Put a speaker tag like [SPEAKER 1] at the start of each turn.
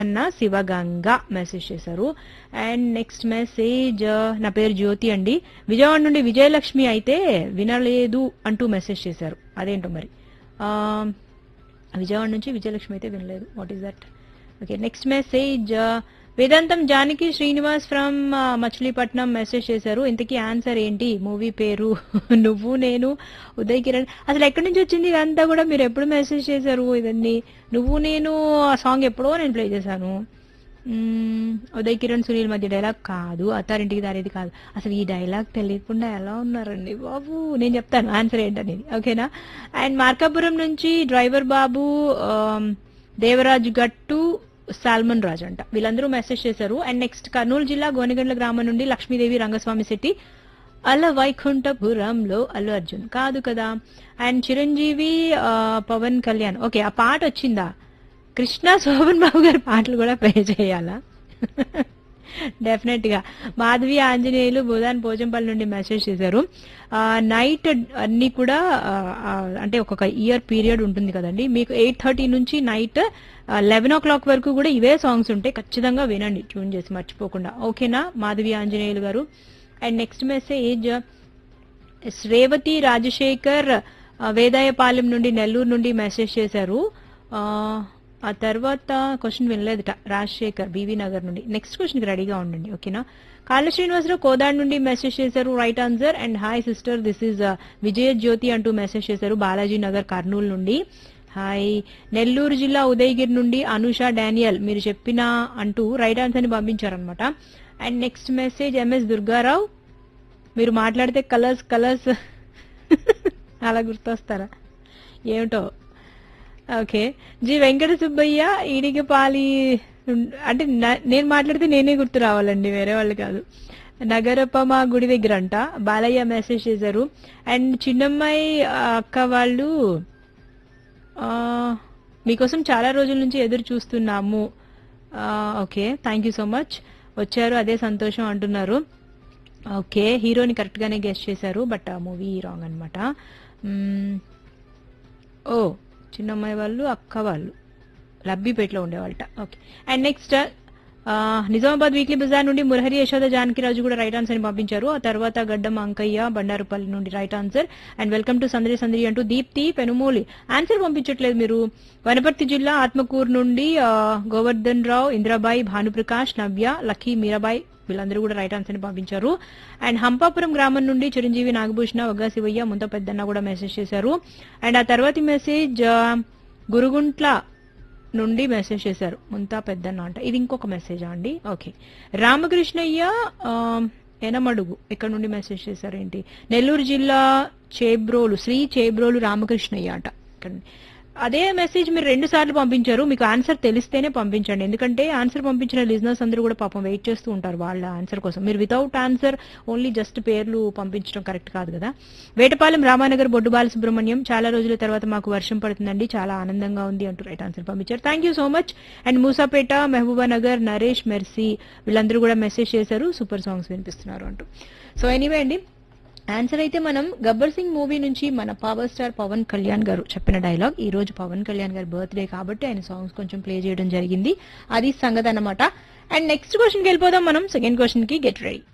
[SPEAKER 1] అన్న శివగంగ మెసేజ్ చేశారు and next message నా పేరు జ్యోతి అండి విజయవాడ నుండి విజయలక్ష్మి అయితే వినలేదు అంటూ మెసేజ్ చేశారు అదేంటో మరి ఆ, విజయవాడ నుంచి విజయలక్ష్మి అయితే వినలేదు what is that okay next message Vedantam Janaki Srinivas from Machilipatnam message చేశారు ఇంతకీ ఆన్సర్ ఏంటి మూవీ పేరు నువ్వు నేను ఉదయ్ కిరణ్ అసలు ఎక్కడి నుంచి వచ్చింది ఇదంతా కూడా మీరు ఎప్పుడు మెసేజ్ చేశారు ఇవన్నీ నువ్వు నేను ఆ సాంగ్ ఎప్పుడో నేను ప్లే చేశాను మ్మ్, ఉదయ్ కిరణ్ సునీల్ మధ్య డైలాగ్ కాదు అత్తారింటికి దారేది కాదు అసలు ఈ డైలాగ్ తెలియకుండా ఎలా ఉన్నారండి బాబు నేను చెప్తాను ఆన్సర్ ఏంటనేది ఓకేనా అండ్ మార్కాపురం నుంచి డ్రైవర్ బాబు ఆమ్, దేవరాజ్ గట్టు సాల్మన్ రాజ్ అంట వీళ్ళందరూ మెసేజ్ చేశారు అండ్ నెక్స్ట్ కర్నూలు జిల్లా గోనెగండ్ల గ్రామం నుండి లక్ష్మీదేవి రంగస్వామి శెట్టి అల వైకుంఠపురంలో అల్లు అర్జున్ కాదు కదా అండ్ చిరంజీవి ఆ, పవన్ కళ్యాణ్ ఓకే ఆ పాట వచ్చిందా కృష్ణ శోభన్ బాబు గారి పాటలు కూడా ప్లే చేయాలా డెఫినెట్ గా మాధవి ఆంజనేయులు బుధాన్ పోచంపల్లి నుండి మెసేజ్ చేశారు నైట్ అన్ని కూడా ఆ, ఆ, అంటే ఒక్కొక్క ఇయర్ పీరియడ్ ఉంటుంది కదండి మీకు ఎయిట్ థర్టీ నుంచి నైట్ లెవెన్ ఓ క్లాక్ వరకు కూడా ఇవే సాంగ్స్ ఉంటాయి ఖచ్చితంగా వినండి ట్యూన్ చేసి మర్చిపోకుండా ఓకేనా Madhavi Anjaneyulu garu and next message Srevathi Rajasekhar ఆ, వేదాయపాలెం నుండి నెల్లూరు నుండి మెసేజ్ చేశారు ఆ, ఆ తర్వాత క్వశ్చన్ వినలేదుట రాజశేఖర్ బీవీ నగర్ నుండి నెక్స్ట్ క్వశ్చన్కి రెడీగా ఉండండి ఓకేనా కాళ్ళ శ్రీనివాసరావు కోదాడ్ నుండి మెసేజ్ చేశారు right answer and hi sister this is Vijaya Jyothi అంటూ మెసేజ్ చేశారు బాలాజీ నగర్ కర్నూలు నుండి హాయ్ నెల్లూరు జిల్లా ఉదయగిరి నుండి అనుష డానియల్ మీరు చెప్పిన అంటూ రైట్ ఆన్సర్ ని పంపించారనమాట and next message MS Durgarao మీరు మాట్లాడితే కలర్స్ కలర్స్ అలా గుర్తొస్తారా ఏమిటో ఓకే జి వెంకట సుబ్బయ్య ఈడికి పాలి అంటే నా- నేను మాట్లాడితే నేనే గుర్తు రావాలండి వేరే వాళ్ళు కాదు నగరప్ప మా గుడి దగ్గర అంట బాలయ్య మెసేజ్ చేశారు అండ్ చిన్నమ్మాయి ఆ, అక్క వాళ్ళు ఆ, మీకోసం చాలా రోజుల నుంచి ఎదురు చూస్తున్నాము ఆ, okay thank you so much వచ్చారు అదే సంతోషం అంటున్నారు ఓకే హీరోని కరెక్ట్ గానే గెస్ట్ చేశారు బట్ ఆ మూవీ రాంగ్ అనమాట ఓ చిన్నమ్మాయి వాళ్ళు అక్క వాళ్ళు లబ్బిపేటలో ఉండేవాళ్ళట okay and next Nizamabad weekly బజార్ నుండి మురహరి యశోద జానకిరాజు కూడా రైట్ ఆన్సర్ ని పంపించారు ఆ తర్వాత గడ్డం అంకయ్య బండారుపల్లి నుండి right answer and welcome to సందరి సందరి అంటూ దీప్తి పెనుమూలి ఆన్సర్ పంపించట్లేదు మీరు వనపర్తి జిల్లా ఆత్మకూరు నుండి ఆ, గోవర్ధన్ రావు ఇంద్రాబాయి భానుప్రకాష్ నవ్య లక్కీ మీరాబాయి వీళ్ళందరూ కూడా రైట్ ఆన్సర్ ని పంపించారు అండ్ హంపాపురం గ్రామం నుండి చిరంజీవి నాగభూషణ వగ్గా శివయ్య ముంత పెద్దన్న కూడా మెసేజ్ చేశారు అండ్ ఆ తర్వాతి మెసేజ్ ఆ, గురుగుంట్ల నుండి మెసేజ్ చేశారు ముంతా పెద్దన్న అంట ఇది ఇంకొక మెసేజ్ అండి ఓకే రామకృష్ణయ్య ఆ, ఎనమడుగు ఇక్కడ నుండి మెసేజ్ చేశారు ఏంటి నెల్లూరు జిల్లా చేబ్రోలు శ్రీ చేబ్రోలు రామకృష్ణయ్య అంట ఇక్కడ నుండి. అదే మెసేజ్ మీరు రెండు సార్లు పంపించారు మీకు ఆన్సర్ తెలిస్తేనే పంపించండి ఎందుకంటే ఆన్సర్ పంపించిన లిజినర్స్ అందరూ కూడా పాపం వెయిట్ చేస్తూ ఉంటారు వాళ్ళ ఆన్సర్ కోసం మీరు వితౌట్ ఆన్సర్ ఓన్లీ జస్ట్ పేర్లు పంపించడం కరెక్ట్ కాదు కదా వేటపాలెం రామానగర్ బొడ్డు బాలసుబ్రహ్మణ్యం చాలా రోజుల తర్వాత మాకు వర్షం పడుతుందండి చాలా ఆనందంగా ఉంది అంటూ రైట్ ఆన్సర్ పంపించారు thank you so much and Moosapet Mahabubnagar Naresh Mercy వీళ్ళందరూ కూడా మెసేజ్ చేశారు సూపర్ సాంగ్స్ వినిపిస్తున్నారు అంటూ సో ఎనీవే అండి ఆన్సర్ అయితే మనం గబ్బర్ సింగ్ మూవీ నుంచి మన పవర్ స్టార్ పవన్ కళ్యాణ్ గారు చెప్పిన డైలాగ్ ఈ రోజు పవన్ కళ్యాణ్ గారి బర్త్డే కాబట్టి ఆయన సాంగ్స్ కొంచెం ప్లే చేయడం జరిగింది అది సంగతి అన్నమాట అండ్ నెక్స్ట్ క్వశ్చన్కి వెళ్ళిపోదాం మనం సెకండ్ క్వశ్చన్ కి గెట్ రెడీ